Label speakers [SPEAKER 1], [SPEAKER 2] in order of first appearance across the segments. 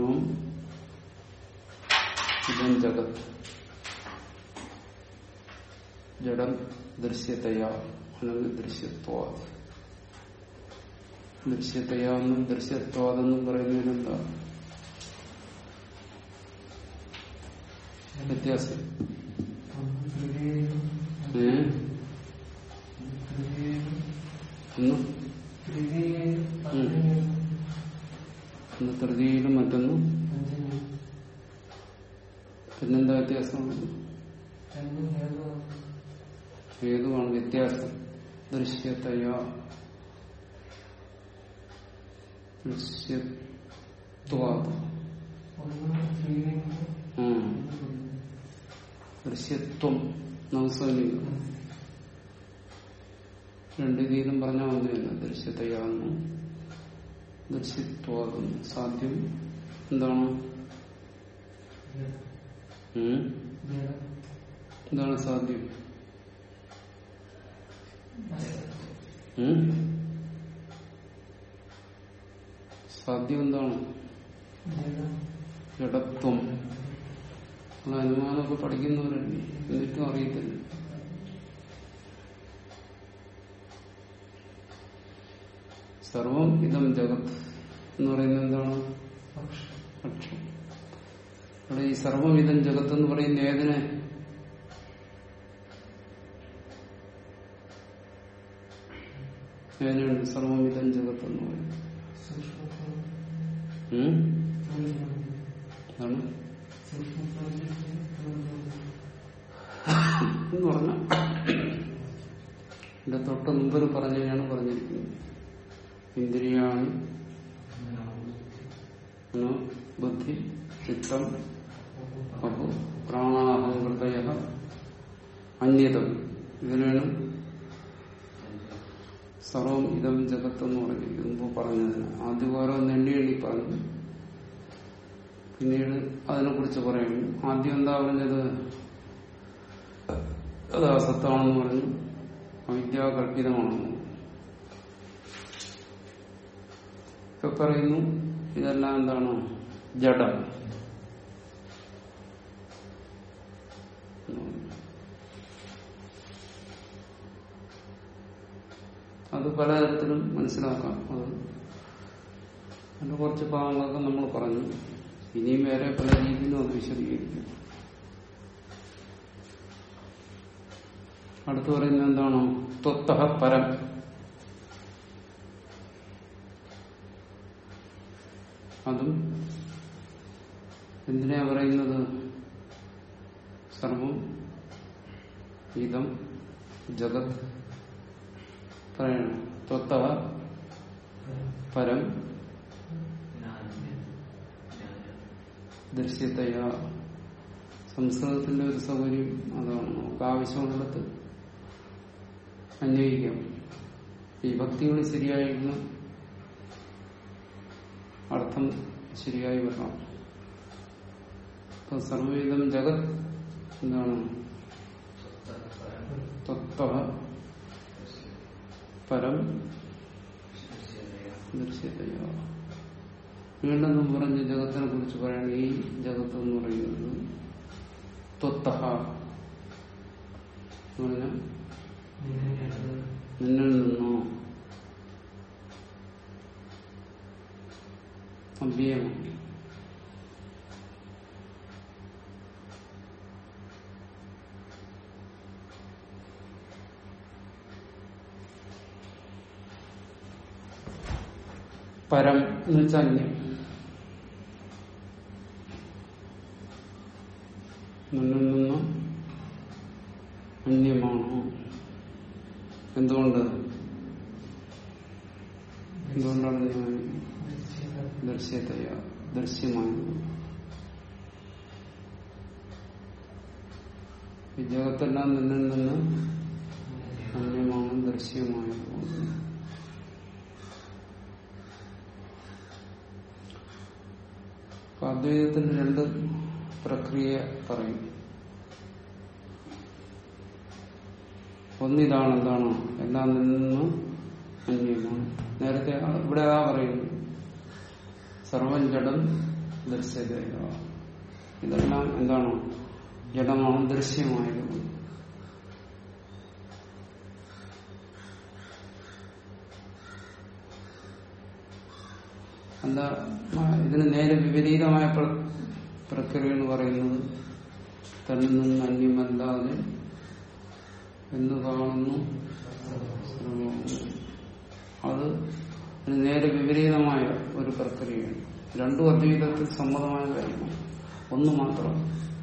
[SPEAKER 1] സർവം ഇതം ജഗത് ജഡം ദൃശ്യതയാ അല്ലെങ്കിൽ ദൃശ്യത്വ ദൃശ്യതയാന്നും ദൃശ്യത്വാതെന്നും പറയുന്നതിനെന്താ വ്യത്യാസം ഏ ഒന്ന് ഒന്ന് തൃതിയിലും മറ്റൊന്നും പിന്നെന്താ വ്യത്യാസം ഏതുമാണ് വ്യത്യാസം ദൃശ്യതയാ ദൃശ്യത്വാദ് ഉം. ദൃശ്യത്വം നവസൈനികം രണ്ടു രീതിയിലും പറഞ്ഞാൽ ഒന്നുമില്ല ദൃശ്യതയാന്ന് ദൃശ്യത്വാദം സാധ്യം എന്താണ് ഉം? എന്താണ് സാധ്യം ഉം? സാധ്യം എന്താണ് ജഡത്വം ഉള്ള അനുമാനമൊക്കെ പഠിക്കുന്നവരല്ലേ എന്നിട്ടും അറിയത്തില്ല സർവം ഇതം ജഗത് എന്ന് പറയുന്നത് എന്താണ് പക്ഷം അവിടെ ഈ സർവം ഇതം ജഗത്ത് എന്ന് പറയുന്ന ഏതിനെ ഏതിനാണ് സർവം ഇതം ജഗത്ത് എന്ന് പറയുന്നത് ഉം? എന്താണ് എന്ന് പറഞ്ഞ എന്റെ തൊട്ട് മുമ്പ് പറഞ്ഞാണ് പറഞ്ഞിരിക്കുന്നത് ഇന്ദ്രിയാണ് മനോ, ബുദ്ധി ചിത്തം അപ്പോ പ്രാണാഹംകൃതയ അന്യതം ഇതിനാണ് സർവം ഇതം ജഗത്ത് എന്ന് പറഞ്ഞിരിക്കുന്നത് മുമ്പ് പറഞ്ഞതിന് ആദ്യം ഓരോന്ന് എണ്ണി എണ്ണി പറഞ്ഞു പിന്നീട് അതിനെക്കുറിച്ച് പറയും ആദ്യം എന്താ പറഞ്ഞത് അത് അസത്താണെന്ന് പറഞ്ഞു അവിദ്യാകൽപിതമാണെന്ന് ഇപ്പൊ പറയുന്നു ഇതെല്ലാം എന്താണ് ജഡം അത് പലതരത്തിലും മനസ്സിലാക്കാം അത് അതിന്റെ കുറച്ച് ഭാഗങ്ങളൊക്കെ നമ്മൾ പറഞ്ഞു ഇനിയും വേറെ പല രീതിയിലും അത് വിശദീകരിക്കും അടുത്ത് പറയുന്നത് എന്താണ് ത്വത്തഹ പരം അതും എന്തിനാ പറയുന്നത് സർവം ഇതം ജഗത് പറയണം ത്വത്തഹ പരം ദൃശ്യതയ സംസ്കൃതത്തിന്റെ ഒരു സൗകര്യം അതാണ് നമുക്ക് ആവശ്യമുള്ളിടത്ത് അന്വയിക്കാം ഈ ഭക്തികൾ ശരിയായിരുന്നു അർത്ഥം ശരിയായി വരണം ഇപ്പൊ സർവവിധം ജഗത് എന്താണ് തത്വ പരം ദൃശ്യതയ വീണ്ടും മുമ്പ് പറഞ്ഞ ജഗത്തിനെ കുറിച്ച് പറയുകയാണെങ്കിൽ ഈ ജഗത്ത് എന്ന് പറയുന്നത് ത്വത്തഹ എന്ന് പറഞ്ഞാൽ നിന്നിൽ നിന്നോ അവ്യയമാണ് പരം എന്ന് വെച്ചാൽ അന്യം നിന്നിൽ നിന്ന് അന്യമാണോ എന്തുകൊണ്ട് എന്തുകൊണ്ടാണ് അന്യമായി ദൃശ്യതയ ദൃശ്യമായത് ഈ ജഗത്തെല്ലാം നിന്നിൽ നിന്ന് അന്യമാണ് ദൃശ്യമായത് അപ്പൊ അദ്വൈതത്തിന്റെ രണ്ട് പ്രക്രിയ പറയും ഒന്നിതാണ് എന്താണ് എല്ലാം നിന്ന് അന്യമാണ് നേരത്തെ ആ- ഇവിടെ ആ പറയുന്നു സർവം ജഡം ദൃശ്യത ഇതെല്ലാം എന്താണ് ജഡമാണ് ദൃശ്യമായത് എന്താ ഇതിന് നേരെ വിപരീതമായ പ്ര- പ്രക്രിയ എന്ന് പറയുന്നത് തന്നിൽ നിന്ന് അന്യമല്ലാതെ എന്ന് കാണുന്നു സർവ്വവും. അത് ഇതിന് നേരെ വിപരീതമായ ഒരു പ്രക്രിയയാണ് രണ്ടും അദ്വൈതത്തിൽ സമ്മതമായ കാര്യമാണ് ഒന്ന് മാത്രം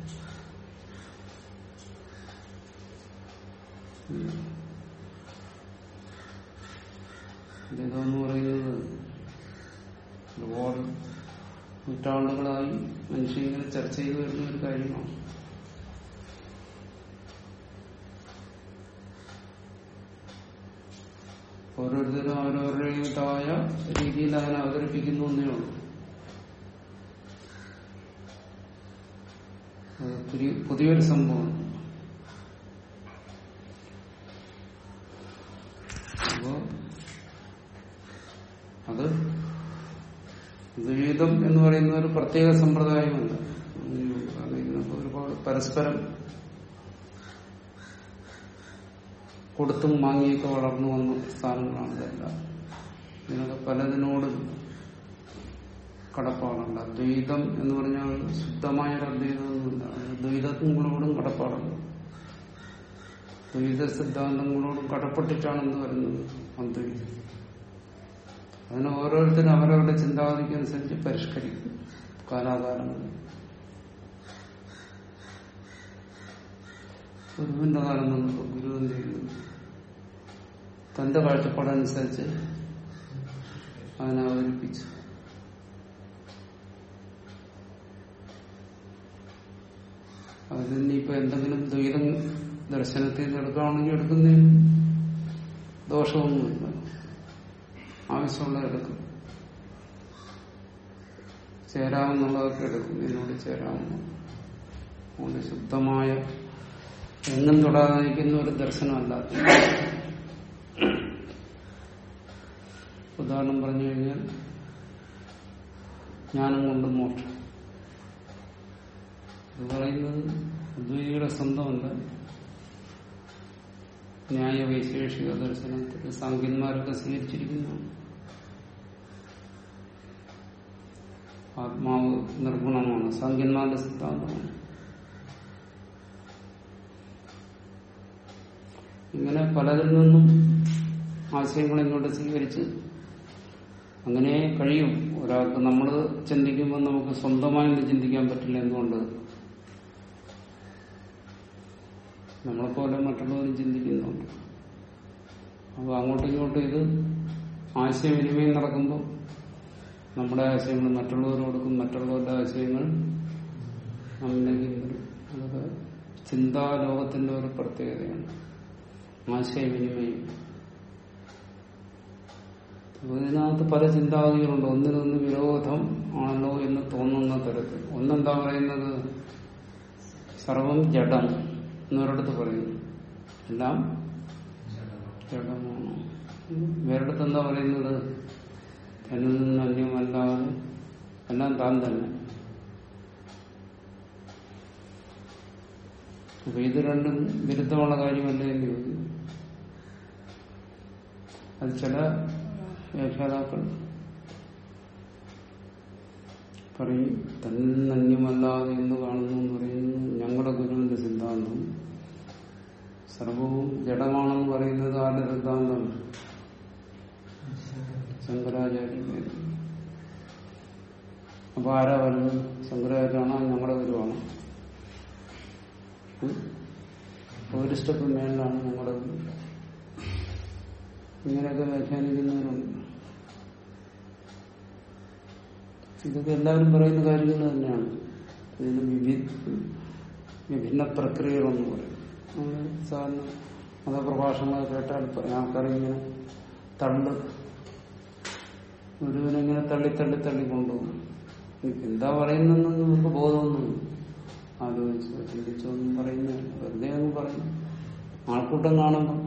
[SPEAKER 1] ഇതെന്ന് പറയുന്നത് ഒരുപാട് നൂറ്റാണ്ടുകളായി മനുഷ്യങ്ങനെ ചർച്ച ചെയ്തു വരുന്ന ഒരു കാര്യമാണ് ഓരോരുത്തരും അവരവരുടേതായ രീതിയിൽ അതിനെ അവതരിപ്പിക്കുന്നു എന്നേ ഉള്ളൂ അത് പുതിയ- പുതിയൊരു സംഭവമാണ് അപ്പോ അത് ദ്വൈതം എന്ന് പറയുന്ന ഒരു പ്രത്യേക സമ്പ്രദായമല്ല കാരണം ഇതിനൊക്കെ ഒരുപാട് പരസ്പരം കൊടുത്തും വാങ്ങിയൊക്കെ വളർന്നു വന്ന സ്ഥാനങ്ങളാണ് ഇതെല്ലാം ഇതിനൊക്കെ പലതിനോടും കടപ്പാടുണ്ട് അദ്വൈതം എന്ന് പറഞ്ഞാൽ ശുദ്ധമായ ഒരു അദ്വൈതമൊന്നുമില്ല അത് ദ്വൈതങ്ങളോടും കടപ്പാടുണ്ട് ദ്വൈത സിദ്ധാന്തങ്ങളോടും കടപ്പെട്ടിട്ടാണ് എന്ത് വരുന്നത് അദ്വൈതം അതിന് ഓരോരുത്തരും അവരവരുടെ ചിന്താഗതിക്കനുസരിച്ച് പരിഷ്കരിക്കും കാലാകാലങ്ങളിൽ ഗുരുവിന്റെ കാലം വന്നപ്പോൾ ഗുരു എന്ത് ചെയ്തു തന്റെ കാഴ്ചപ്പാടനുസരിച്ച് അതിനെ അവതരിപ്പിച്ചു അതിൽ ഇനിയിപ്പോ എന്തെങ്കിലും ദ്വൈതം ദർശനത്തിൽ നിന്ന് എടുക്കുകയാണെങ്കിൽ എടുക്കുന്നതിന് ദോഷമൊന്നുമില്ല ആവശ്യമുള്ളത് എടുക്കും ചേരാവുന്നുള്ളതൊക്കെ എടുക്കും ഇതിനോട് ചേരാവുന്ന അതുകൊണ്ട് ശുദ്ധമായ എങ്ങും തൊടാതെ നിൽക്കുന്ന ഒരു ദർശനമല്ല ഉദാഹരണം പറഞ്ഞു കഴിഞ്ഞാൽ ജ്ഞാനം കൊണ്ട് മോക്ഷം ഇത് പറയുന്നത് അദ്വൈതിയുടെ സ്വന്തമല്ല ന്യായ വൈശേഷിക ദർശനത്തിൽ സാങ്കന്മാരൊക്കെ സ്വീകരിച്ചിരിക്കുന്നതാണ് ആത്മാവ് നിർഗുണമാണ് സാങ്കന്മാരുടെ സിദ്ധാന്തമാണ് ഇങ്ങനെ പലതിൽ നിന്നും ആശയങ്ങൾ ഇങ്ങോട്ട് സ്വീകരിച്ച് അങ്ങനെ കഴിയും ഒരാൾക്ക് നമ്മൾ ചിന്തിക്കുമ്പോൾ നമുക്ക് സ്വന്തമായി ഒന്ന് ചിന്തിക്കാൻ പറ്റില്ല എന്തുകൊണ്ട് നമ്മളെപ്പോലെ മറ്റുള്ളവരും ചിന്തിക്കുന്നുണ്ട് അപ്പോൾ അങ്ങോട്ടും ഇങ്ങോട്ടും ഇത് ആശയവിനിമയം നടക്കുമ്പോൾ നമ്മുടെ ആശയങ്ങൾ മറ്റുള്ളവർ കൊടുക്കും മറ്റുള്ളവരുടെ ആശയങ്ങൾ നമ്മിലേക്ക് വരും അതൊക്കെ ചിന്താലോകത്തിന്റെ ഒരു പ്രത്യേകതയാണ് ആശയവിനിമയം അപ്പൊ ഇതിനകത്ത് പല ചിന്താഗതികളുണ്ട് ഒന്നിനൊന്ന് വിരോധം ആണല്ലോ എന്ന് തോന്നുന്ന തരത്തിൽ ഒന്നെന്താ പറയുന്നത് സർവം ജഡം എന്നൊരിടത്ത് പറയുന്നു എല്ലാം ജഡമാണ് വേറെടുത്ത് എന്താ പറയുന്നത് തന്നിൽ നിന്ന് അന്യമല്ലാതെ എല്ലാം താൻ തന്നെ അപ്പൊ ഇത് രണ്ടും വിരുദ്ധമുള്ള കാര്യമല്ലേ എന്ന് ചോദിക്കും അത് ചില വ്യാഖ്യാതാക്കൾ പറയും തന്നിൽ നിന്ന് അന്യമല്ലാതെ എന്ന് കാണുന്നു എന്ന് പറയുന്നത് ഞങ്ങളുടെ ഗുരുവിന്റെ സിദ്ധാന്തം സർവവും ജഡമാണെന്ന് പറയുന്നത് ആരുടെ സിദ്ധാന്തം ശങ്കരാചാര്യ അപ്പൊ ആരാ വരുന്നത് ശങ്കരാചാര്യാണോ ഞങ്ങളുടെ ഗുരുവാണോ ഉം? ഒരു സ്റ്റെപ്പ് മേളിലാണ് ഞങ്ങളുടെ ഗുരു ഇങ്ങനെയൊക്കെ വ്യാഖ്യാനിക്കുന്നവരുണ്ട് ഇതൊക്കെ എല്ലാവരും പറയുന്ന കാര്യങ്ങൾ തന്നെയാണ് ഇതിന് വിവി വിഭിന്ന പ്രക്രിയകളെന്ന് പറയും നമ്മൾ സാധാരണ മതപ്രഭാഷണങ്ങൾ കേട്ടാൽ പറയും ആൾക്കാരിങ്ങനെ തള്ളു ഗുരുവിനെങ്ങനെ തള്ളി തള്ളി തള്ളി കൊണ്ടുപോകും എന്താ പറയുന്നതെന്ന് നമുക്ക് ബോധമൊന്നുമില്ല ആലോചിച്ചോ ചിന്തിച്ചോ ഒന്നും പറയുന്നില്ല വെറുതെ അങ്ങ് പറയും ആൾക്കൂട്ടം കാണുമ്പോൾ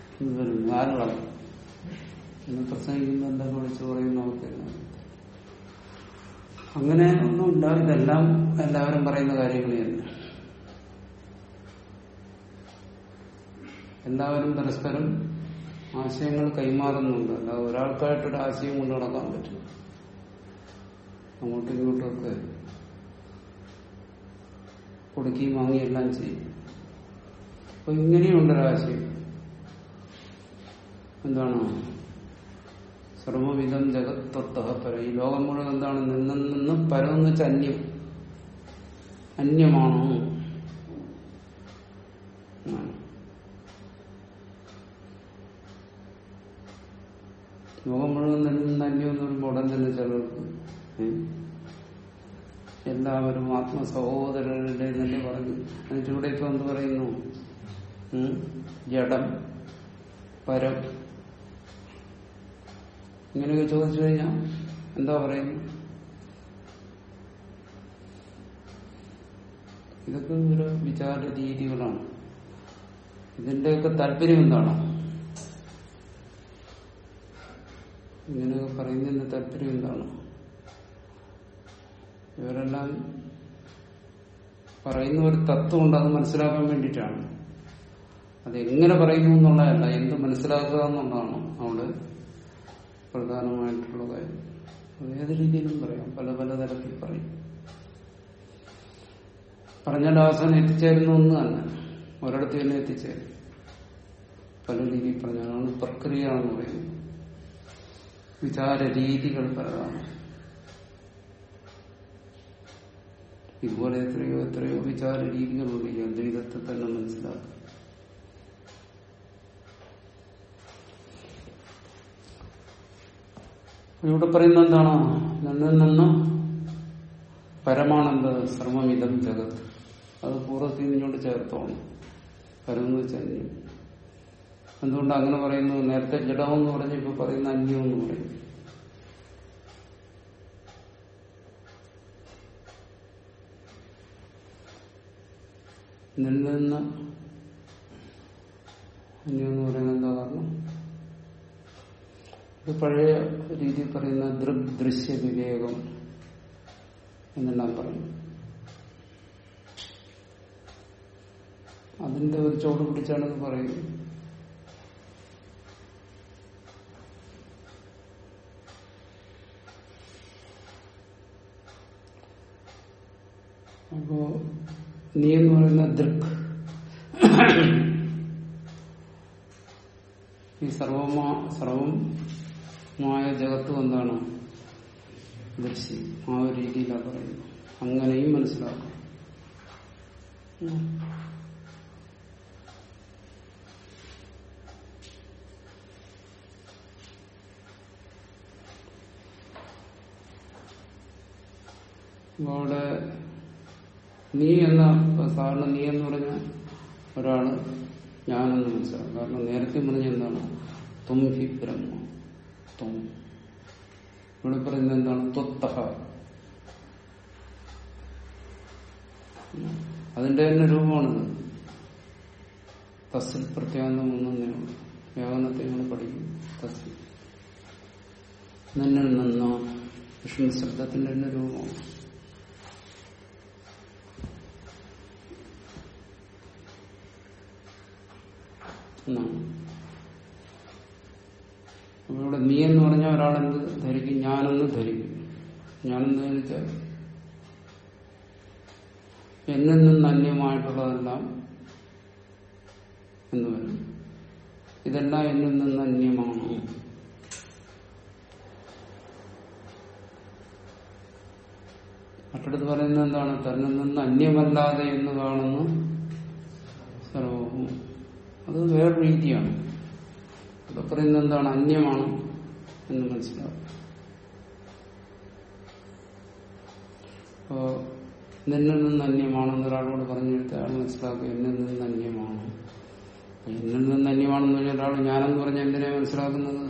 [SPEAKER 1] വരും ആരുകളാണ് ഇന്ന് പ്രസംഗിക്കുമ്പോൾ എന്തൊക്കെ വിളിച്ചു പറയും നമുക്ക് അങ്ങനെ ഒന്നുമില്ല ഇതെല്ലാം എല്ലാവരും പറയുന്ന കാര്യങ്ങൾ തന്നെ എല്ലാവരും പരസ്പരം ആശയങ്ങൾ കൈമാറുന്നുണ്ട് അല്ലാതെ ഒരാൾക്കായിട്ടൊരു ആശയം കൊണ്ട് നടക്കാൻ പറ്റും അങ്ങോട്ടും ഇങ്ങോട്ടും ഒക്കെ കൊടുക്കുകയും വാങ്ങുകയും എല്ലാം ചെയ്യും അപ്പൊ ഇങ്ങനെയുണ്ടൊരാശയം എന്താണ് സർവവിധം ജഗത്വത്ത പര ഈ ലോകം മുഴുവൻ എന്താണ് നിന്നും നിന്ന് പരമെന്ന് വെച്ചാൽ അന്യം അന്യമാണോ എന്നാണ്. ലോകം മുഴുവൻ നിന്ന് അന്യം എന്ന് പറയുമ്പോൾ ഉടൻ തന്നെ ചിലർക്ക് ഏ? എല്ലാവരും ആത്മസഹോദരരുടെ എന്നല്ലേ പറഞ്ഞു എന്നിട്ട് ഇവിടെ ഇപ്പൊ എന്ത് പറയുന്നു ഉം? ജഡം പരം ഇങ്ങനെയൊക്കെ ചോദിച്ചു കഴിഞ്ഞാൽ എന്താ പറയുന്നത് ഇതൊക്കെ ഒരു വിചാര രീതികളാണ് ഇതിന്റെയൊക്കെ താല്പര്യം എന്താണ് ഇങ്ങനെയൊക്കെ പറയുന്നതിന്റെ താല്പര്യം എന്താണ് ഇവരെല്ലാം പറയുന്ന ഒരു തത്വമുണ്ട് അത് മനസ്സിലാക്കാൻ വേണ്ടിയിട്ടാണ് അത് എങ്ങനെ പറയുന്നു എന്നുള്ളതല്ല എന്ത് മനസ്സിലാക്കുക എന്നുള്ളതാണ് അവിടെ പ്രധാനമായിട്ടുള്ള കാര്യം അത് ഏത് രീതിയിലും പറയാം പല പല തരത്തിൽ പറയും പറഞ്ഞാൽ അവസാനം എത്തിച്ചേരുന്ന ഒന്ന് തന്നെ ഒരിടത്ത് തന്നെ എത്തിച്ചേരും പല രീതിയിൽ പറഞ്ഞാലാണ് പ്രക്രിയ എന്ന് പറയുന്നത് വിചാര രീതികൾ പലതാണ് ഇതുപോലെ എത്രയോ എത്രയോ വിചാര രീതികളുണ്ട് ഈ അദ്വൈതത്തെ തന്നെ മനസ്സിലാക്കുക ഇവിടെ പറയുന്നത് എന്താണ് നിന്നിൽ നിന്ന് പരമാനന്ദ സർവമിതം ജഗത് അത് പൂർവ്വത്തിൽ നിന്നോട് ചേർത്തോണം പരമെന്ന് വെച്ചാൽ അന്യം എന്തുകൊണ്ട് അങ്ങനെ പറയുന്നു നേരത്തെ ജഡമെന്ന് പറഞ്ഞ് ഇപ്പൊ പറയുന്ന അന്യം എന്ന് പറയും നിന്നിൽ നിന്ന് അന്യം എന്ന് പറയുന്നത് എന്താ കാരണം ഇത് പഴയ രീതിയിൽ പറയുന്ന ദൃഗ് ദൃശ്യ വിവേകം എന്നെല്ലാം പറയും അതിന്റെ ഒരു ചോട് പിടിച്ചാണ് ഇത് പറയുന്നത് അപ്പോ നീ എന്ന് പറയുന്ന ദൃക് ഈ സർവമാ സർവമായ ജഗത്തും എന്താണ് ദൃശ്യം ആ ഒരു രീതിയിലാണ് പറയുന്നത് അങ്ങനെയും മനസ്സിലാക്കാം ഉം. അപ്പൊ അവിടെ നീ എന്ന സാധാരണ നീ എന്ന് പറഞ്ഞ ഒരാള് ഞാനെന്ന് മനസ്സിലാക്കും കാരണം നേരത്തെ പറഞ്ഞ എന്താണ് തും ഹി ബ്രഹ്മ തും ഇവിടെ പറയുന്നത് എന്താണ് ത്വത്തഹ അതിന്റെ തന്നെ രൂപമാണിത് തസ്സിൽ പ്രത്യാന്തം ഒന്നേ ഉള്ളൂ വ്യാകരണത്തെ നമ്മൾ പഠിക്കും തസ്സിൽ നിന്നിൽ നിന്നോ വിഷ്ണു ശബ്ദത്തിന്റെ തന്നെ രൂപമാണ് എന്നാണ് അപ്പൊ ഇവിടെ നീ എന്ന് പറഞ്ഞാൽ ഒരാളെന്ത് ധരിക്കും ഞാനെന്ന് ധരിക്കും ഞാനെന്ന് ധരിച്ചാൽ എന്നിൽ നിന്ന് അന്യമായിട്ടുള്ളതെല്ലാം എന്ന് വരും ഇതെല്ലാം എന്നിൽ നിന്ന് അന്യമാണ് മറ്റടുത്ത് പറയുന്നത് എന്താണ് തന്നിൽ നിന്ന് അന്യമല്ലാതെ എന്ന് കാണുന്നു സർവവും അത് വേറെ രീതിയാണ് ഇവിടെ പറയുന്നത് എന്താണ് അന്യമാണ് എന്ന് മനസ്സിലാവും അപ്പോ നിന്നിൽ നിന്ന് അന്യമാണെന്ന് ഒരാളോട് പറഞ്ഞു കൊടുത്താൽ അയാൾ മനസ്സിലാക്കുക എന്നിൽ നിന്ന് അന്യമാണ് അപ്പൊ എന്നിൽ നിന്ന് അന്യമാണെന്ന് പറഞ്ഞ ഒരാൾ ഞാനെന്ന് പറഞ്ഞ എന്തിനാ മനസ്സിലാക്കുന്നത്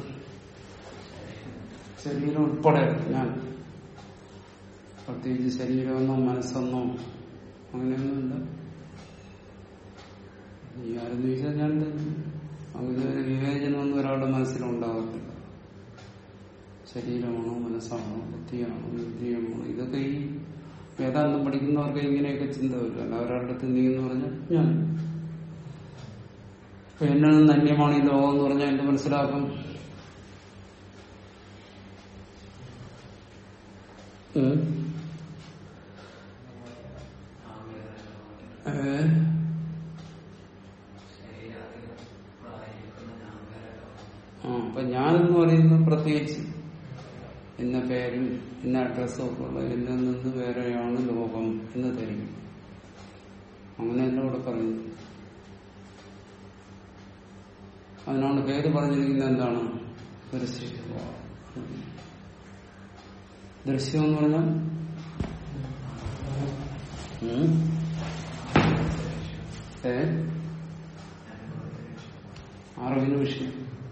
[SPEAKER 1] ശരീരം ഉൾപ്പെടെ ഞാൻ പ്രത്യേകിച്ച് ശരീരമെന്നോ മനസ്സെന്നോ അങ്ങനെയൊന്നുമില്ല ഈ ആരെന്ന് ചോദിച്ചാൽ ഞാൻ തന്നെ അങ്ങനെ ഒരു വിവേചനമൊന്നും ഒരാളുടെ മനസ്സിലുണ്ടാകത്തില്ല ശരീരമാണോ മനസ്സാണോ ബുദ്ധിയാണോ ഇന്ദ്രിയമാണോ ഇതൊക്കെ ഈ വേദാന്തം പഠിക്കുന്നവർക്ക് ഇങ്ങനെയൊക്കെ ചിന്ത വരും അല്ല ഒരാളുടെ അടുത്ത് നീ എന്ന് പറഞ്ഞാൽ ഞാൻ ഇപ്പൊ എന്നിൽ നിന്ന് അന്യമാണ് ഈ ലോകം എന്ന് പറഞ്ഞാൽ എന്ത് മനസ്സിലാക്കും ഉം? ഏ? ആ അപ്പൊ ഞാനെന്ന് പറയുന്നത് പ്രത്യേകിച്ച് ഇന്ന പേരും ഇന്ന അഡ്രസ്സും ഒക്കെ ഉള്ള എന്നിൽ നിന്ന് വേറെയാണ് ലോകം എന്ന് ധരിക്കും അങ്ങനെ തന്നെ ഇവിടെ പറയുന്നു അതിനോട് പേര് പറഞ്ഞിരിക്കുന്നത് എന്താണ് ദൃശ്യം ദൃശ്യം എന്ന് പറഞ്ഞാൽ ഉം? ഏ അറിവിന് വിഷയം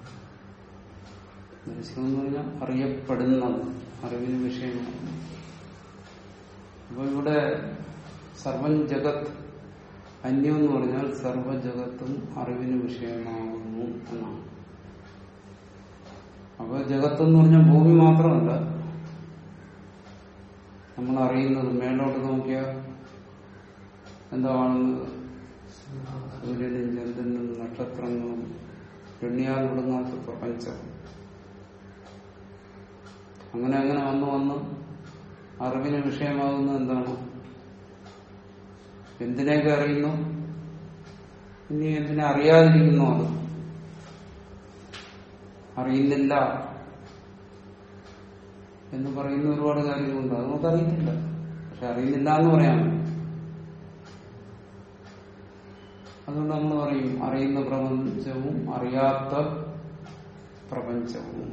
[SPEAKER 1] ദൃശ്യം എന്ന് പറഞ്ഞാൽ അറിയപ്പെടുന്നത് അറിവിന് വിഷയമാണ് അപ്പൊ ഇവിടെ സർവം ജഗത് അന്യം എന്ന് പറഞ്ഞാൽ സർവജഗത്തും അറിവിന് വിഷയമാകുന്നു എന്നാണ് അപ്പൊ ജഗത്ത് എന്ന് പറഞ്ഞാൽ ഭൂമി മാത്രമല്ല നമ്മൾ അറിയുന്നത് മേലോട്ട് നോക്കിയാൽ എന്താ കാണുന്നത് സൂര്യനും ചന്ദ്രനും നക്ഷത്രങ്ങളും എണ്ണിയാൽ വിടുങ്ങാത്ത പ്രപഞ്ചം അങ്ങനെ അങ്ങനെ വന്ന് വന്ന് അറിവിന് വിഷയമാകുന്നത് എന്താണ് എന്തിനെയൊക്കെ അറിയുന്നു ഇനി എന്തിനെ അറിയാതിരിക്കുന്നു അത് അറിയുന്നില്ല എന്ന് പറയുന്ന ഒരുപാട് കാര്യങ്ങളുണ്ട് അത് നമുക്കറിയുന്നില്ല പക്ഷെ അറിയുന്നില്ല എന്ന് പറയാൻ അതുകൊണ്ട് നമ്മൾ പറയും അറിയുന്ന പ്രപഞ്ചവും അറിയാത്ത പ്രപഞ്ചവും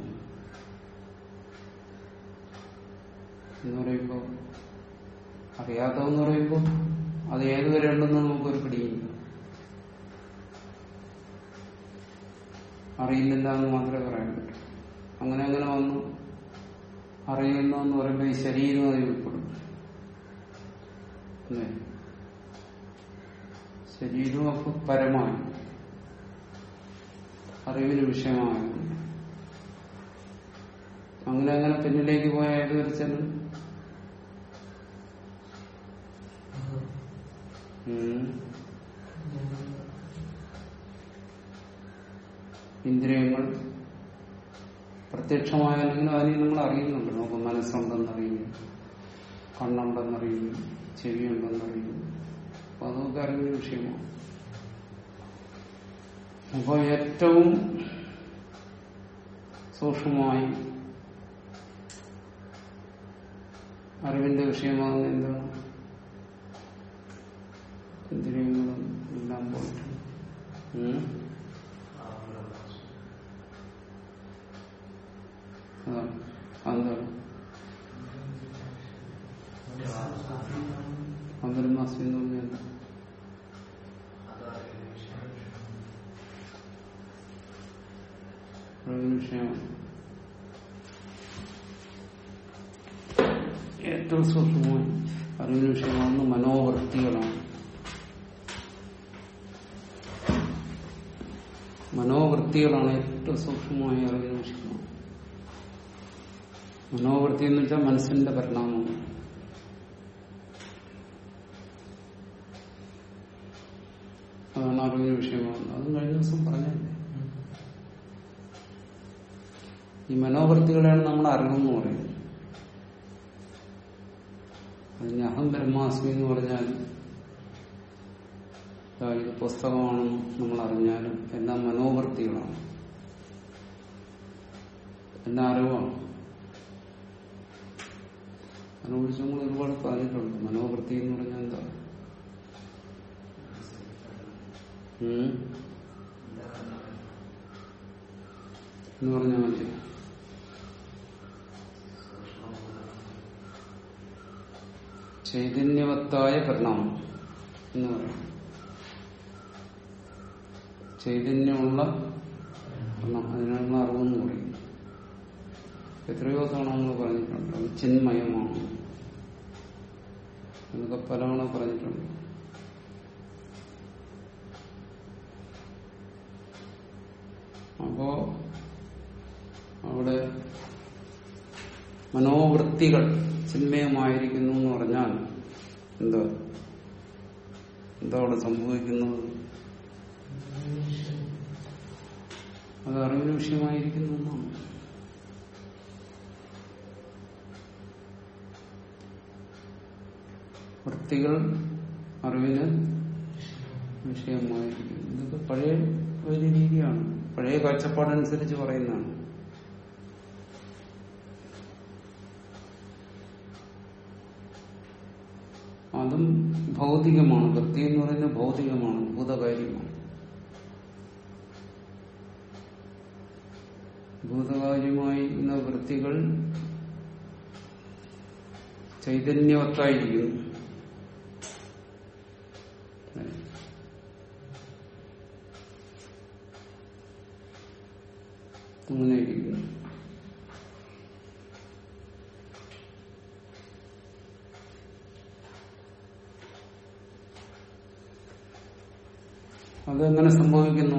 [SPEAKER 1] എന്ന് പറയുമ്പോൾ അറിയാത്തതെന്ന് പറയുമ്പോൾ അത് ഏതുവരെ ഉണ്ടെന്ന് നമുക്കൊരു പിടിയില്ല അറിയുന്നില്ല എന്ന് മാത്രമേ പറയാൻ പറ്റൂ അങ്ങനെ അങ്ങനെ വന്നു അറിയുന്നു എന്ന് പറയുമ്പോൾ ഈ ശരീരം അതിൽ ഉൾപ്പെടും അല്ലേ ശരീരവും അപ്പൊ പരമായി അറിവിന് വിഷയമായി അങ്ങനെ അങ്ങനെ പിന്നിലേക്ക് പോയ ഏത് വരച്ചാലും ഇന്ദ്രിയങ്ങൾ പ്രത്യക്ഷമായാലെങ്കിലും അതിനെ നമ്മൾ അറിയുന്നുണ്ട് നമുക്ക് മനസ്സുണ്ടെന്നറിയുന്നു കണ്ണുണ്ടെന്നറിയുന്നു ചെവിയുണ്ടെന്നറിയുന്നു അപ്പൊ അതൊക്കെ അറിയുന്ന വിഷയമാണ് അപ്പോൾ ഏറ്റവും സൂക്ഷ്മമായി അറിവിന്റെ വിഷയമാകുന്ന എന്താണ് ഇന്ദ്രിയങ്ങളും എല്ലാം പോയിട്ട് ഉം? അതാണ് അതെന്താണ് അന്തരമാസം എന്ന് പറഞ്ഞാൽ എന്താ? അറിവിന് വിഷയമാണ് ഏറ്റവും സൂക്ഷ്മമായി അറിവിന് വിഷയമാകുന്ന മനോവൃത്തികളാണ് മനോവൃത്തികളാണ് ഏറ്റവും സൂക്ഷ്മമായ അറിവിന് വിഷയമാണ് മനോവൃത്തി എന്ന് വെച്ചാൽ മനസ്സിന്റെ പരിണാമം അതാണ് അറിവിന് വിഷയമാകുന്നത് അതും കഴിഞ്ഞ ദിവസം പറഞ്ഞല്ലേ ഈ മനോവൃത്തികളെയാണ് നമ്മൾ അറിവെന്ന് പറയുന്നത് അതിന് അഹം ബ്രഹ്മാസ്മി എന്ന് പറഞ്ഞാൽ ദാ ഇത് പുസ്തകമാണെന്ന് നമ്മൾ അറിഞ്ഞാലും എല്ലാം മനോവൃത്തികളാണ് എല്ലാം അറിവാണ് അതിനെക്കുറിച്ച് നമ്മൾ ഒരുപാട് പറഞ്ഞിട്ടുണ്ട് മനോവൃത്തി എന്ന് പറഞ്ഞാൽ എന്താ ഉം? എന്ന് പറഞ്ഞാൽ മതി ചൈതന്യവത്തായ പരിണാമം എന്ന് പറയും ചൈതന്യമുള്ള പരിണാമം അതിനാണ് നമ്മൾ അറിവെന്ന് പറയും എത്രയോ തവണ നമ്മൾ പറഞ്ഞിട്ടുണ്ട് അത് ചിന്മയമാണ് എന്നൊക്കെ പലവണ പറഞ്ഞിട്ടുണ്ട് അപ്പോ അവിടെ മനോവൃത്തികൾ ചിന്മയമായിരിക്കുന്നു എന്ന് പറഞ്ഞാൽ എന്താ എന്താ അവിടെ സംഭവിക്കുന്നത് അത് അറിവിന് വിഷയമായിരിക്കുന്നു എന്നാണ് വൃത്തികൾ അറിവിന് വിഷയമായിരിക്കുന്നു ഇതൊക്കെ പഴയ ഒരു രീതിയാണ് പഴയ കാഴ്ചപ്പാടനുസരിച്ച് പറയുന്നതാണ് അതും ഭൗതികമാണ് വൃത്തി എന്ന് പറയുന്നത് ഭൗതികമാണ് ഭൂതകാര്യമാണ് ഭൂതകാര്യമായിരുന്ന വൃത്തികൾ ചൈതന്യവത്തായിരിക്കുന്നു അങ്ങനെയിരിക്കുന്നു അതെങ്ങനെ സംഭവിക്കുന്നു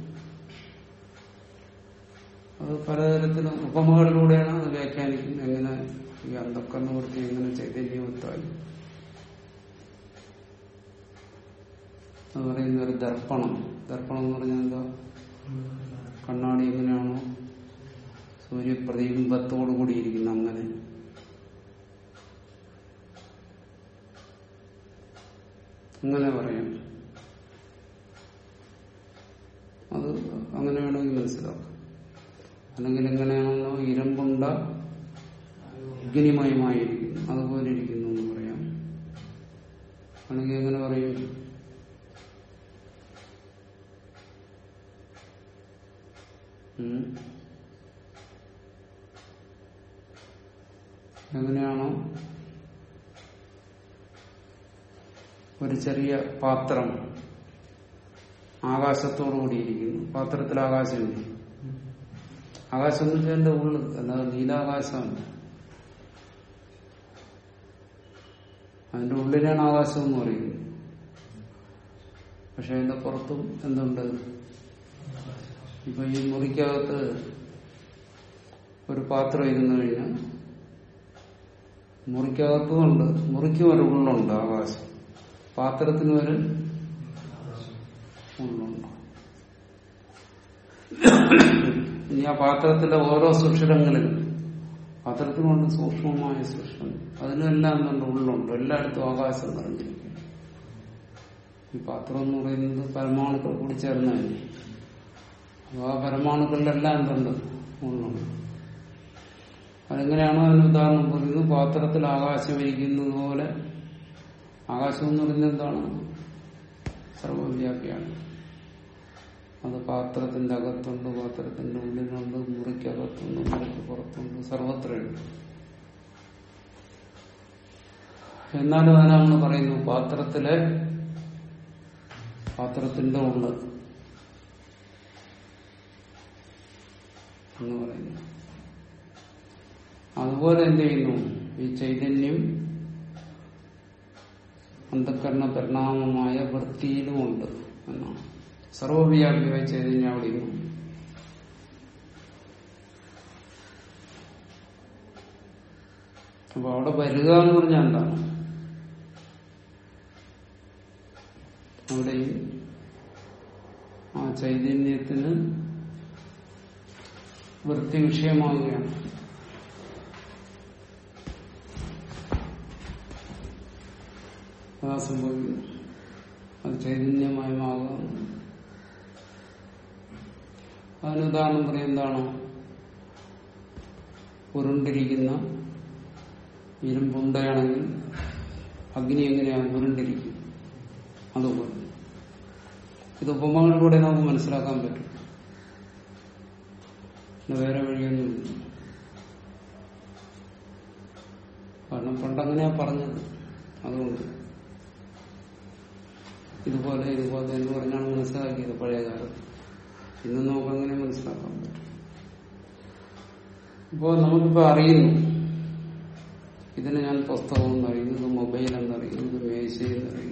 [SPEAKER 1] അത് പലതരത്തിലും ഉപമകളിലൂടെയാണ് അത് വ്യാഖ്യാനിക്കുന്നത് എങ്ങനെ ഈ അന്ധക്കന്നുവൃത്തി എങ്ങനെ ചൈതന്യവത്തായി അത് പറയുന്ന ഒരു ദർപ്പണം ദർപ്പണം എന്ന് പറഞ്ഞാൽ എന്താ കണ്ണാടി എങ്ങനെയാണോ സൂര്യപ്രതിബിംബത്തോടു കൂടിയിരിക്കുന്ന അങ്ങനെ അങ്ങനെ പറയാം അത് അങ്ങനെ വേണമെങ്കിൽ മനസ്സിലാക്കാം അല്ലെങ്കിൽ എങ്ങനെയാണെന്നോ ഇരുമ്പുണ്ട അഗ്നിമയമായിരിക്കുന്നു അതുപോലെ ഇരിക്കുന്നു എന്ന് പറയാം അല്ലെങ്കിൽ എങ്ങനെ പറയും ഉം. എങ്ങനെയാണോ ഒരു ചെറിയ പാത്രം ആകാശത്തോടു കൂടിയിരിക്കുന്നു പാത്രത്തിൽ ആകാശമില്ല ആകാശം എന്ന് വെച്ചാൽ എന്റെ ഉള്ളു അല്ലാതെ നീലാകാശമല്ല അതിന്റെ ഉള്ളിലാണ് ആകാശം എന്ന് പറയുന്നത് പക്ഷെ അതിന്റെ പുറത്തും എന്തുണ്ട് ഇപ്പൊ ഈ മുറിക്കകത്ത് ഒരു പാത്രം ഇരുന്നു കഴിഞ്ഞാൽ മുറിക്കകത്തുമുണ്ട് മുറിക്കും ഒരു ഉള്ളുണ്ട് ആകാശം പാത്രത്തിന് ഒരു ഉള്ളുണ്ട് ഇനി ആ പാത്രത്തിലെ ഓരോ സുഷിരങ്ങളിലും പാത്രത്തിനുണ്ട് സൂക്ഷ്മമായ സുഷിരം അതിനെല്ലാം എന്തുണ്ട് ഉള്ളുണ്ട് എല്ലായിടത്തും ആകാശം നിറഞ്ഞിരിക്കും ഈ പാത്രം എന്ന് പറയുന്നത് പരമാണുക്കൾ കൂടി ചേർന്നതല്ലേ അപ്പൊ ആ പരമാണുക്കളിലെല്ലാം എന്തുണ്ട് ഉള്ളുണ്ട് അതെങ്ങനെയാണോ അതിന് ഉദാഹരണം പറയുന്നത് പാത്രത്തിൽ ആകാശം ഇരിക്കുന്നത് പോലെ ആകാശം എന്ന് പറയുന്നത് എന്താണ് സർവവ്യാപിയാണ് അത് പാത്രത്തിന്റെ അകത്തുണ്ട് പാത്രത്തിന്റെ ഉള്ളിലുണ്ട് മുറിക്കകത്തുണ്ട് മുറിക്ക് പുറത്തുണ്ട് സർവത്രയുണ്ട് എന്നാലും അതിനാണ് പറയുന്നു പാത്രത്തിലെ പാത്രത്തിന്റെ ഉള്ള് എന്ന് പറയുന്നു അതുപോലെ എന്ത് ചെയ്യുന്നു ഈ ചൈതന്യം അന്ധക്കരണ പരിണാമമായ വൃത്തിയിലുമുണ്ട് എന്നാണ് സർവവ്യാപിയായ ചൈതന്യം അവിടെയും അപ്പൊ അവിടെ വരിക എന്ന് പറഞ്ഞാൽ എന്താണ് അവിടെയും ആ ചൈതന്യത്തിന് വൃത്തി വിഷയമാവുകയാണ് അതാ സംഭവിക്കുന്നു അത് ചൈതന്യമയമാകുന്നു അതിന് ഉദാഹരണം പറയും എന്താണ് ഉരുണ്ടിരിക്കുന്ന ഇരുമ്പുണ്ടയാണെങ്കിൽ അഗ്നി എങ്ങനെയാണ് ഉരുണ്ടിരിക്കും അതുപോലെ ഇത് ഉപമകളിലൂടെ നമുക്ക് മനസ്സിലാക്കാൻ പറ്റും പിന്നെ വേറെ വഴിയൊന്നുമില്ല കാരണം പണ്ടങ്ങനെയാ പറഞ്ഞത് അതുകൊണ്ട് ഇതുപോലെ ഇതുപോലെ എന്ന് പറഞ്ഞാണ് മനസ്സിലാക്കിയത് പഴയ കാലത്ത് ഇന്ന് നമുക്ക് അങ്ങനെ മനസ്സിലാക്കാൻ പറ്റും ഇപ്പോ നമുക്കിപ്പോ അറിയുന്നു ഇതിന് ഞാൻ പുസ്തകം എന്നറിയുന്നു ഇത് മൊബൈൽ എന്നറിയുന്നു ഇത് മേശ എന്നറിയുന്നു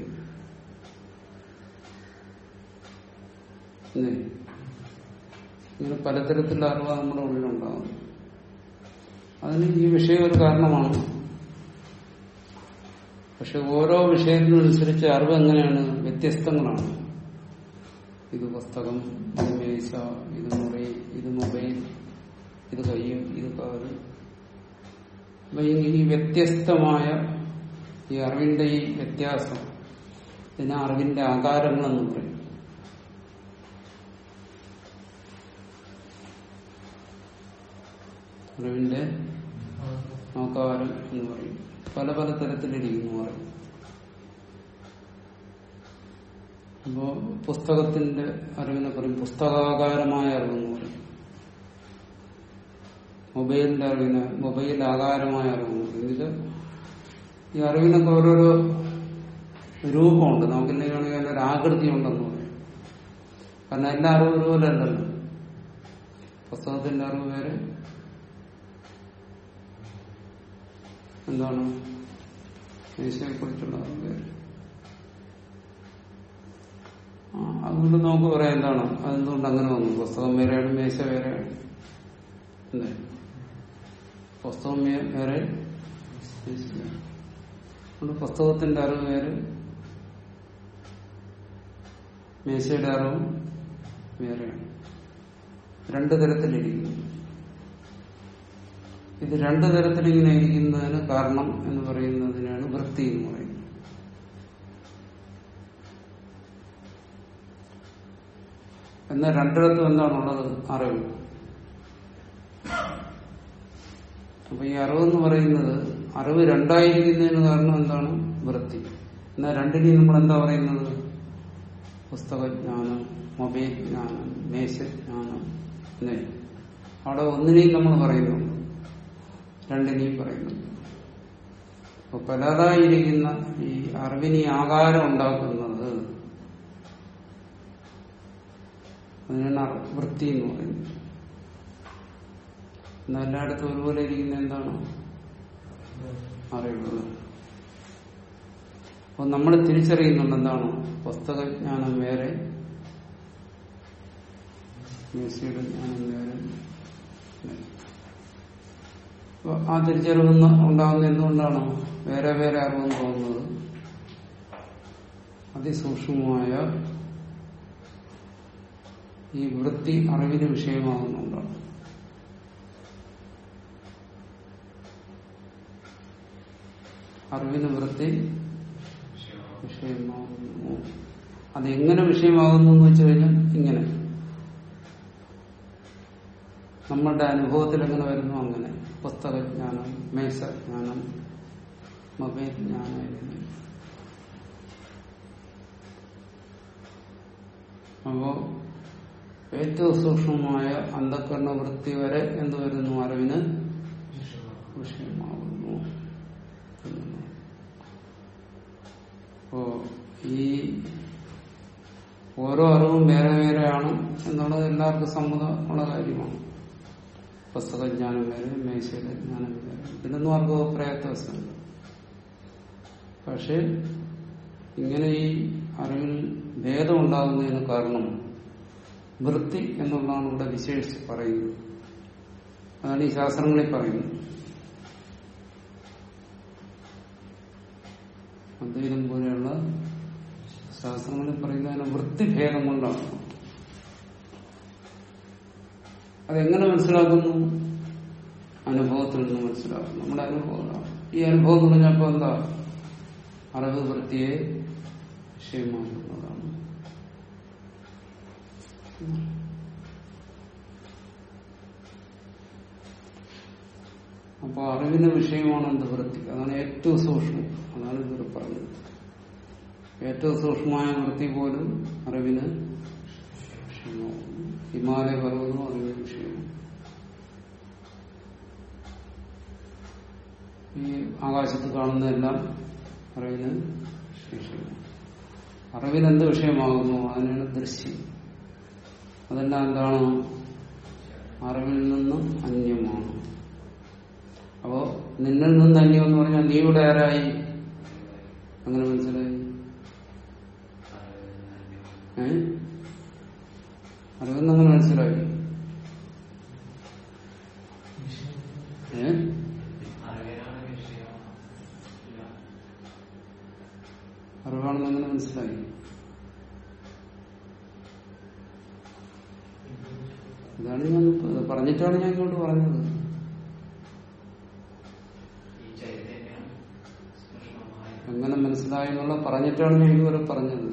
[SPEAKER 1] ഇല്ലേ? ഇങ്ങനെ പലതരത്തിലുള്ള അറിവ് നമ്മുടെ ഉള്ളിലുണ്ടാകും അതിന് ഈ വിഷയം ഒരു കാരണമാണ് പക്ഷെ ഓരോ വിഷയത്തിനനുസരിച്ച് അറിവ് എങ്ങനെയാണ് വ്യത്യസ്തങ്ങളാണ് ഇത് പുസ്തകം ഇത് മേശ ഇത് മുറി ഇത് മൊബൈൽ ഇത് കയ്യും ഇത് കാത് അപ്പൊ ഈ ഈ വ്യത്യസ്തമായ ഈ അറിവിന്റെ ഈ വ്യത്യാസം ഇതിനെ അറിവിന്റെ ആകാരങ്ങളെന്ന് പറയും അറിവിന്റെ ആകാരം എന്ന് പറയും പല പല തരത്തിലിരിക്കുന്നു അറിവ് അപ്പോ പുസ്തകത്തിന്റെ അറിവിനെ പറയും പുസ്തകാകാരമായ അറിവെന്ന് പറയും മൊബൈലിന്റെ അറിവിന് മൊബൈൽ ആകാരമായ അറിവെന്ന് പറയും ഇത് ഈ അറിവിനൊക്കെ ഓരോരോ രൂപമുണ്ട് നമുക്കെന്തെങ്കിലും അതിന്റെ ഒരു ആകൃതി ഉണ്ടെന്ന് പറയും കാരണം എല്ലാ അറിവും ഒരുപോലെ അല്ലല്ലോ പുസ്തകത്തിന്റെ അറിവ് വേറെ എന്താണ് മേശയെ കുറിച്ചുള്ള അറിവ് വേറെ ആ, അതുകൊണ്ട് നമുക്ക് പറയാം എന്താണ് അതെന്തുകൊണ്ട് അങ്ങനെ വന്നു പുസ്തകം വേറെയാണ് മേശ വേറെയാണ് അല്ലേ പുസ്തകം വേ- വേറെ മേശ വേറെ. അതുകൊണ്ട് പുസ്തകത്തിന്റെ അറിവ് വേറെ മേശയുടെ അറിവും വേറെയാണ് രണ്ടു തരത്തിലിരിക്കുന്നു ഇത് രണ്ടു തരത്തിലിങ്ങനെ ഇരിക്കുന്നതിന് കാരണം എന്ന് പറയുന്നതിനാണ് വൃത്തി എന്ന് പറയുന്നത് എന്നാൽ രണ്ടിടത്തും എന്താണുള്ളത് അറിവ് അപ്പൊ ഈ അറിവെന്ന് പറയുന്നത് അറിവ് രണ്ടായിരിക്കുന്നതിന് കാരണം എന്താണ് വൃത്തി എന്നാൽ രണ്ടിനെയും നമ്മൾ എന്താ പറയുന്നത് പുസ്തകജ്ഞാനം മൊബൈൽ ജ്ഞാനം മേശജ്ഞാനം എന്നേ അവിടെ ഒന്നിനെയും നമ്മൾ പറയുന്നുണ്ട് രണ്ടിനെയും പറയുന്നുണ്ട് അപ്പൊ പലതായിരിക്കുന്ന ഈ അറിവിന് ഈ ആകാരം ഉണ്ടാക്കുന്നത് അതിനാണ് അർ- വൃത്തി എന്ന് പറയുന്നത് എന്നാൽ എല്ലായിടത്തും ഒരുപോലെ ഇരിക്കുന്ന എന്താണ് അറിവ് അപ്പൊ നമ്മൾ തിരിച്ചറിയുന്നുണ്ട് എന്താണ് പുസ്തകജ്ഞാനം വേറെ മേശയുടെ ജ്ഞാനം വേറെ അപ്പൊ ആ തിരിച്ചറിവ് ഉണ്ടാകുന്ന എന്തുകൊണ്ടാണ് വേറെ വേറെ അറിവെന്ന് തോന്നുന്നത് അതിസൂക്ഷ്മമായ ഈ വൃത്തി അറിവിന് വിഷയമാകുന്നുണ്ടാണ് അറിവിന് വൃത്തി വിഷയമാകുന്നു അതെങ്ങനെ വിഷയമാകുന്നു എന്ന് വെച്ച് കഴിഞ്ഞാൽ ഇങ്ങനെ നമ്മളുടെ അനുഭവത്തിൽ എങ്ങനെ വരുന്നു അങ്ങനെ പുസ്തകജ്ഞാനം മേശജ്ഞാനം മൊബൈൽ ജ്ഞാനം ഇങ്ങനെ. അപ്പോ ഏറ്റവും സൂക്ഷ്മമായ അന്ധകരണ വൃത്തി വരെ എന്ത് വരുന്നു അറിവിന് വിഷയമാകുന്നു എന്നുള്ളതാണ്. അപ്പോ ഈ ഓരോ അറിവും വേറെ വേറെയാണ് എന്നുള്ളത് എല്ലാവർക്കും സമ്മതമുള്ള കാര്യമാണ് പുസ്തകജ്ഞാനം വേറെ മേശയുടെ ജ്ഞാനം വേറെ ഇതിലൊന്നും ആർക്കും അഭിപ്രായത്വസമുണ്ട് പക്ഷെ ഇങ്ങനെ ഈ അറിവിൽ ഭേദം ഉണ്ടാകുന്നതിന് കാരണം വൃത്തി എന്നുള്ളതാണ് ഇവിടെ വിശേഷിച്ച് പറയുന്നത് അതാണ് ഈ ശാസ്ത്രങ്ങളിൽ പറയുന്നത് അദ്വൈതം പോലെയുള്ള ശാസ്ത്രങ്ങളിൽ പറയുന്നതിന് വൃത്തിഭേദം കൊണ്ടാണ് അതെങ്ങനെ മനസ്സിലാക്കുന്നു അനുഭവത്തിൽ നിന്ന് മനസ്സിലാക്കും നമ്മുടെ അനുഭവങ്ങളാണ് ഈ അനുഭവം എന്ന് പറഞ്ഞപ്പോ എന്താ അറിവ് വൃത്തിയെ വിഷയമാക്കുന്നതാണ് അപ്പൊ അറിവിന് വിഷയമാണ് എന്ത് വൃത്തി അതാണ് ഏറ്റവും സൂക്ഷ്മം അതാണ് ഇവർ പറഞ്ഞത് ഏറ്റവും സൂക്ഷ്മമായ വൃത്തി പോലും അറിവിന് വിഷയമാകുന്നു ഹിമാലയ പർവ്വതവും അറിവിന് വിഷയമാണ് ഈ ആകാശത്ത് കാണുന്നതെല്ലാം അറിവിന് വിഷയമാണ് അറിവിന് എന്ത് വിഷയമാകുന്നു അതിനാണ് ദൃശ്യം അതെല്ലാം എന്താണ് അറിവിൽ നിന്നും അന്യമാണ് അപ്പോ നിന്നിൽ നിന്ന് അന്യം എന്ന് പറഞ്ഞാൽ നീ ഇവിടെ ആരായി അങ്ങനെ മനസ്സിലായി ഏ അറിവെന്ന് അങ്ങനെ മനസ്സിലായി ഏ എന്താണെന്ന് അങ്ങനെ മനസ്സിലായി ഇതാണ് ഞാൻ ഇത് പറഞ്ഞിട്ടാണ് ഞാൻ ഇങ്ങോട്ട് പറഞ്ഞത്
[SPEAKER 2] ഈ ചൈതന്യം സൂക്ഷ്മമായ
[SPEAKER 1] എങ്ങനെ മനസ്സിലായി എന്നുള്ള പറഞ്ഞിട്ടാണ് ഞാൻ ഇതുവരെ പറഞ്ഞത്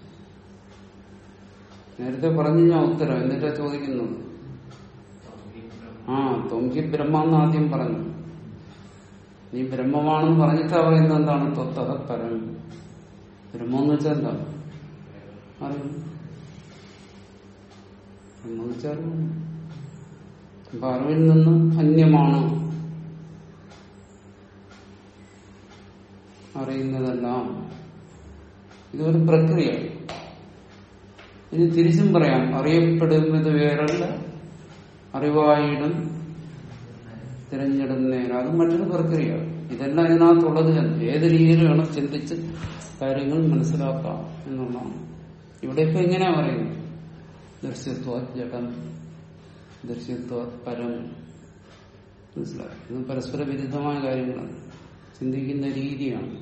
[SPEAKER 1] നേരത്തെ പറഞ്ഞു ഞാൻ ഉത്തരം എന്നിട്ടാ ചോദിക്കുന്നത്
[SPEAKER 2] ബ്രഹ്മ
[SPEAKER 1] ആ തൊങ്കി ബ്രഹ്മ എന്ന് ആദ്യം പറഞ്ഞു നീ ബ്രഹ്മമാണെന്ന് പറഞ്ഞിട്ടാ പറയുന്നത് എന്താണ് തൊത്തഹ പരം ബ്രഹ്മം എന്ന് വെച്ചാൽ എന്താ അറിവ് ബ്രഹ്മം എന്ന് വെച്ചാൽ അറിവ്. അപ്പൊ അറിവിൽ നിന്ന് അന്യമാണ് അറിയുന്നതെല്ലാം ഇതൊരു പ്രക്രിയ ഇനി തിരിച്ചും പറയാം അറിയപ്പെടുന്നത് വേറല്ല അറിവായിടും തിരഞ്ഞെടുന്നേരം അത് മറ്റൊരു പ്രക്രിയ ഇതെല്ലാം ഇതിനകത്തുള്ളത് തന്നെ ഏത് രീതിയിൽ വേണം ചിന്തിച്ച് കാര്യങ്ങൾ മനസ്സിലാക്കാം എന്നുള്ളതാണ് ഇവിടെ ഇപ്പൊ എങ്ങനെയാ പറയുന്നത് ദൃശ്യത്വ ജഡം ദൃശ്യത്വ പരം മനസ്സിലായി ഇത് പരസ്പര വിരുദ്ധമായ കാര്യങ്ങളാണ് ചിന്തിക്കുന്ന രീതിയാണ്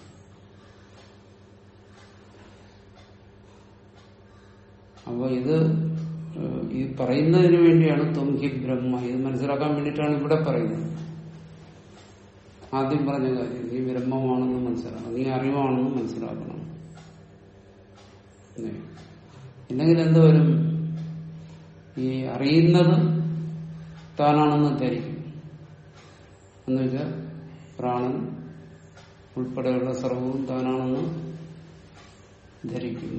[SPEAKER 1] അപ്പൊ ഇത് ഏഹ്, ഈ പറയുന്നതിന് വേണ്ടിയാണ് തൊങ്കി ബ്രഹ്മ ഇത് മനസ്സിലാക്കാൻ വേണ്ടിയിട്ടാണ് ഇവിടെ പറയുന്നത് ആദ്യം പറഞ്ഞ കാര്യം നീ ബ്രഹ്മമാണെന്ന് മനസ്സിലാക്കണം നീ അറിവാണെന്ന് മനസ്സിലാക്കണം ഇല്ലേ? ഇല്ലെങ്കിൽ എന്ത് വരും ഈ അറിയുന്നത് താനാണെന്ന് ധരിക്കും എന്ന് വെച്ചാൽ പ്രാണൻ ഉൾപ്പെടെയുള്ള സർവവും താനാണെന്ന് ധരിക്കും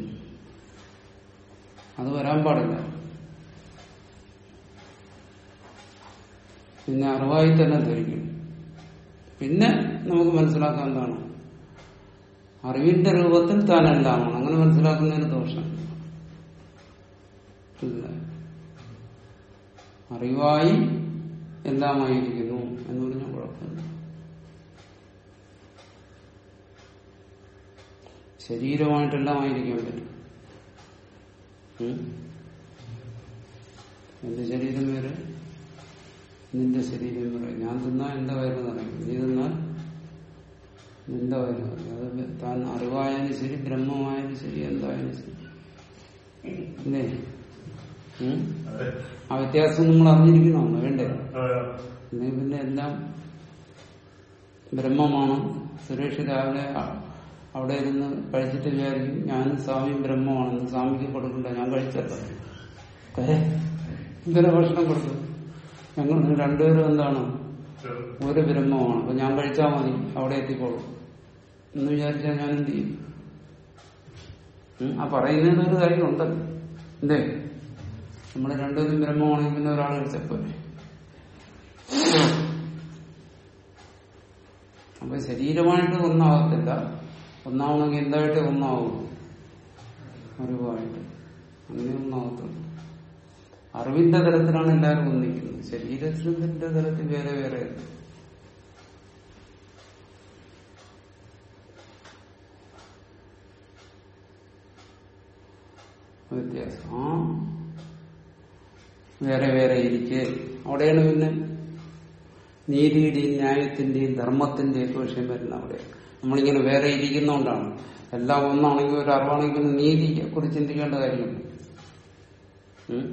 [SPEAKER 1] അത് വരാൻ പാടില്ല പിന്നെ അറിവായി തന്നെ ധരിക്കും പിന്നെ നമുക്ക് മനസ്സിലാക്കാൻ എന്താണ് അറിവിന്റെ രൂപത്തിൽ താനെല്ലാമാണ് അങ്ങനെ മനസ്സിലാക്കുന്നതിന് ദോഷം ഇല്ല അറിവായി എല്ലാമായിരിക്കുന്നു എന്ന് പറഞ്ഞാൽ കുഴപ്പമില്ല ശരീരമായിട്ടെല്ലാം ആയിരിക്കാൻ പറ്റും ഉം? എന്റെ ശരീരം വേറെ നിന്റെ ശരീരം വേറെ ഞാൻ തിന്നാൽ എന്റെ വയറ് നിറയും നീ തിന്നാൽ നിന്റെ വയറ് നിറയും അത് താൻ അറിവായാലും ശരി ബ്രഹ്മമായാലും ശരി എന്തായാലും ശരി അല്ലേ ഉം? ആ വ്യത്യാസം നമ്മൾ അറിഞ്ഞിരിക്കണമെന്ന് വേണ്ടേ അല്ലെങ്കിൽ പിന്നെ എല്ലാം ബ്രഹ്മമാണ് സുരേഷ് രാവിലെ അ- അവിടെ ഇരുന്ന് കഴിച്ചിട്ട് വിചാരിക്കും ഞാനും സ്വാമിയും ബ്രഹ്മമാണെന്ന് സ്വാമിക്ക് കൊടുക്കണ്ട ഞാൻ കഴിച്ചല്ല ഏ? ഇങ്ങനെ ഭക്ഷണം കൊടുത്തു ഞങ്ങൾ രണ്ടുപേരും എന്താണ് ഒരു ബ്രഹ്മമാണ് അപ്പൊ ഞാൻ കഴിച്ചാൽ മതി അവിടെ എത്തിക്കോളും എന്ന് വിചാരിച്ചാൽ ഞാൻ എന്ത് ചെയ്യും ഉം? ആ പറയുന്നതിന് ഒരു കാര്യമുണ്ടല്ലോ എന്തേ നമ്മൾ രണ്ടുപേരും ബ്രഹ്മമാണെങ്കിൽ പിന്നെ ഒരാൾ കഴിച്ചപ്പോലെ അപ്പൊ ശരീരമായിട്ട് ഒന്നാവത്തില്ല ഒന്നാവണമെങ്കിൽ എന്തായിട്ട് ഒന്നാവും അറിവായിട്ട് അങ്ങനെ ഒന്നാവത്തുള്ളൂ അറിവിന്റെ തലത്തിലാണ് എല്ലാവരും ഒന്നിക്കുന്നത് ശരീരത്തിന്റെ തലത്തിൽ വേറെ വേറെ വ്യത്യാസം ആ വേറെ വേറെ ഇരിക്കെ അവിടെയാണ് പിന്നെ നീതിയുടെയും ന്യായത്തിന്റെയും ധർമ്മത്തിന്റെയും ഒക്കെ വിഷയം വരുന്ന അവിടെ നമ്മളിങ്ങനെ വേറെ ഇരിക്കുന്നോണ്ടാണ് എല്ലാം ഒന്നാണെങ്കിൽ ഒരു അറിവാണെങ്കിൽ പിന്നെ നീതിയെ കുറിച്ച് ചിന്തിക്കേണ്ട കാര്യമില്ല ഉം?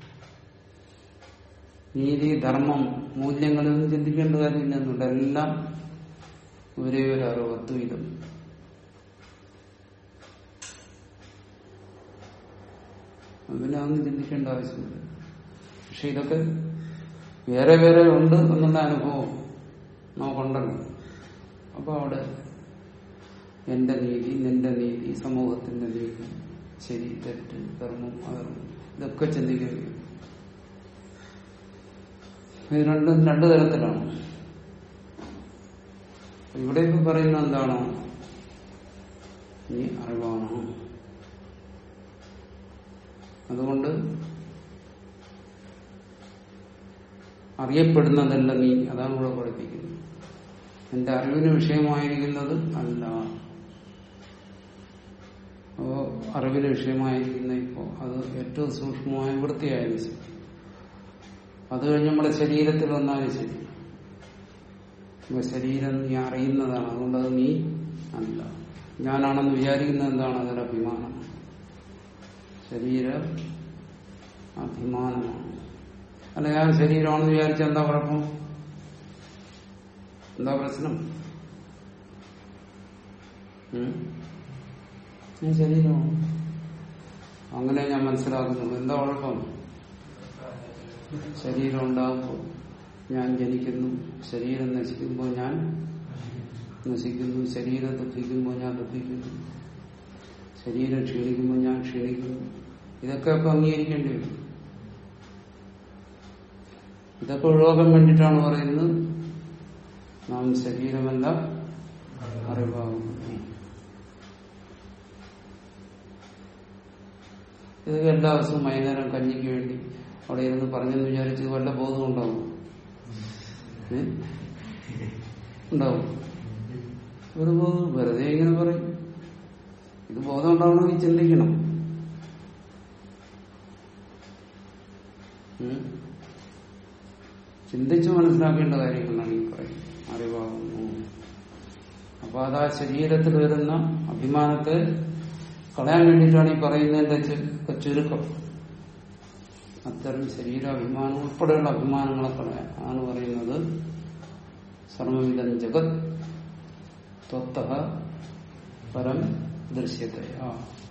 [SPEAKER 1] നീതി ധർമ്മം മൂല്യങ്ങളൊന്നും ചിന്തിക്കേണ്ട കാര്യമില്ലെന്നുണ്ട് എല്ലാം ഒരേ ഒരു അറിവ് അദ്വൈതം അതിനെ അതൊന്നും ചിന്തിക്കേണ്ട ആവശ്യമില്ല പക്ഷെ ഇതൊക്കെ വേറെ വേറെ ഉണ്ട് എന്നുള്ള അനുഭവം നമുക്കുണ്ടല്ലോ അപ്പൊ അവിടെ എന്റെ നീതി നിന്റെ നീതി സമൂഹത്തിന്റെ നീതി ശരി തെറ്റ് ധർമ്മം അധർമ്മം ഇതൊക്കെ ചിന്തിക്കുന്നത് ഇത് രണ്ടും രണ്ടു തരത്തിലാണ് ഇവിടെ ഇപ്പൊ പറയുന്ന എന്താണ് നീ അറിവാണ് അതുകൊണ്ട് അറിയപ്പെടുന്നതല്ല നീ അതാണ് ഇവിടെ പഠിപ്പിക്കുന്നത് എന്റെ അറിവിന് വിഷയമായിരിക്കുന്നത് അല്ല അപ്പോ അറിവിന് വിഷയമായിരിക്കുന്ന ഇപ്പോ അത് ഏറ്റവും സൂക്ഷ്മമായ വൃത്തിയായാലും ശരി അത് കഴിഞ്ഞ് നമ്മുടെ ശരീരത്തിൽ വന്നാലും ശരി ഇപ്പൊ ശരീരം നീ അറിയുന്നതാണ് അതുകൊണ്ട് അത് നീ അല്ല ഞാനാണെന്ന് വിചാരിക്കുന്നത് എന്താണ് അതൊരു അഭിമാനം ശരീര അഭിമാനമാണ് അല്ല ഞാൻ ശരീരമാണെന്ന് വിചാരിച്ച എന്താ കുഴപ്പം എന്താ പ്രശ്നം ഉം? ഞാൻ ശരീരമാണ് അങ്ങനെ ഞാൻ മനസ്സിലാക്കുന്നുള്ളൂ എന്താ കുഴപ്പം ശരീരം ഉണ്ടാകുമ്പോൾ ഞാൻ ജനിക്കുന്നു ശരീരം നശിക്കുമ്പോൾ ഞാൻ നശിക്കുന്നു ശരീരം ദുഃഖിക്കുമ്പോൾ ഞാൻ ദുഃഖിക്കുന്നു ശരീരം ക്ഷീണിക്കുമ്പോൾ ഞാൻ ക്ഷീണിക്കുന്നു ഇതൊക്കെ അപ്പൊ അംഗീകരിക്കേണ്ടി വരും ഇതൊക്കെ ഒഴിവാക്കാൻ വേണ്ടിയിട്ടാണ് പറയുന്നത് നാം ശരീരമല്ല അറിവാകുന്നു ഇതൊക്കെ എല്ലാ ദിവസവും വൈകുന്നേരം കഞ്ഞിക്ക് വേണ്ടി അവിടെ ഇരുന്ന് പറഞ്ഞെന്ന് വിചാരിച്ച് വല്ല ബോധം ഉണ്ടാവും ഏ? ഉണ്ടാവും ഒരു ബോധം വെറുതെ ഇങ്ങനെ പറയും ഇത് ബോധം ഉണ്ടാവണമെങ്കിൽ ചിന്തിക്കണം ഉം? ചിന്തിച്ച് മനസ്സിലാക്കേണ്ട കാര്യങ്ങളാണ് ഈ പറയും അറിവാകുന്നു അപ്പൊ അത് ആ ശരീരത്തിൽ വരുന്ന അഭിമാനത്തെ കളയാൻ വേണ്ടിയിട്ടാണ് ഈ പറയുന്നതിന്റെ ചു- ചുരുക്കം അത്തരം ശരീരാഭിമാനം ഉൾപ്പെടെയുള്ള അഭിമാനങ്ങളെ കളയാൻ ആണ് പറയുന്നത് സർവവിധം ജഗത് ത്വത്ത പരം ദൃശ്യത്തെ ആ